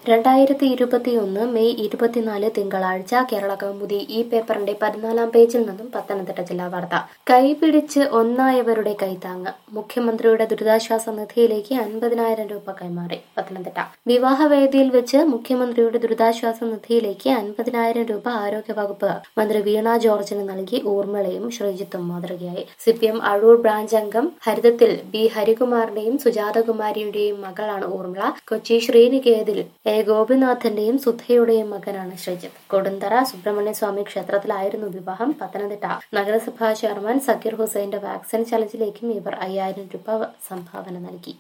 രണ്ടായിരത്തി ഇരുപത്തിയൊന്ന് മെയ് ഇരുപത്തിനാല് തിങ്കളാഴ്ച കേരള കൗമുദി ഈ പേപ്പറിന്റെ പതിനാലാം പേജിൽ നിന്നും പത്തനംതിട്ട ജില്ലാ വാർത്ത കൈപിടിച്ച് ഒന്നായവരുടെ കൈത്താങ്ങ് മുഖ്യമന്ത്രിയുടെ ദുരിതാശ്വാസ നിധിയിലേക്ക് അൻപതിനായിരം രൂപ കൈമാറി പത്തനംതിട്ട വിവാഹവേദിയിൽ വെച്ച് മുഖ്യമന്ത്രിയുടെ ദുരിതാശ്വാസ നിധിയിലേക്ക് അൻപതിനായിരം രൂപ ആരോഗ്യവകുപ്പ് മന്ത്രി വീണ ജോർജിന് നൽകി ഊർമിളയും ശ്രീജിത്തും മാതൃകയായി സിപിഎം അഴൂർ ബ്രാഞ്ച് അംഗം ഹരിതത്തിൽ ബി ഹരികുമാറിന്റെയും സുജാതകുമാരിയുടെയും മകളാണ് ഊർമിള കൊച്ചി ശ്രീനികേതിൽ എ ഗോപിനാഥന്റെയും സുധയുടെയും മകനാണ് ശ്രീജിത്ത് കൊടുന്തറ സുബ്രഹ്മണ്യ സ്വാമി ക്ഷേത്രത്തിലായിരുന്നു വിവാഹം പത്തനംതിട്ട നഗരസഭാ ചെയർമാൻ സക്കീർ ഹുസൈന്റെ വാക്സിൻ ചലഞ്ചിലേക്കും ഇവർ അയ്യായിരം രൂപ സംഭാവന നൽകി